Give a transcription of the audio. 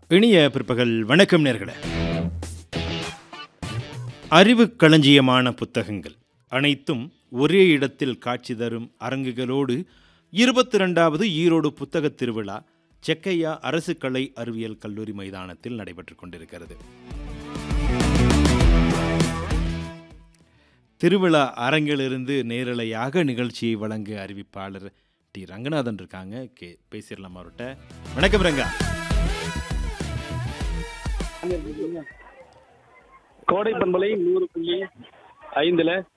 இனிய பிற்பகல் வணக்கம் நேர்களே அறிவு களஞ்சியமான புத்தகங்கள் அனைத்தும் ஒரே இடத்தில் காட்சி தரும் அரங்குகளோடு இருபத்தி ரெண்டாவது ஈரோடு புத்தகத் திருவிழா செக்கையா அரசு கலை அறிவியல் கல்லூரி மைதானத்தில் நடைபெற்றுக் கொண்டிருக்கிறது திருவிழா அரங்கிலிருந்து நேரலையாக நிகழ்ச்சியை வழங்க அறிவிப்பாளர் டி ரங்கநாதன் இருக்காங்க கே பேசிடலாம் அவர்கிட்ட வணக்கம் ரங்கா கோடை பண்பலை நூறு புள்ளி ஐந்துல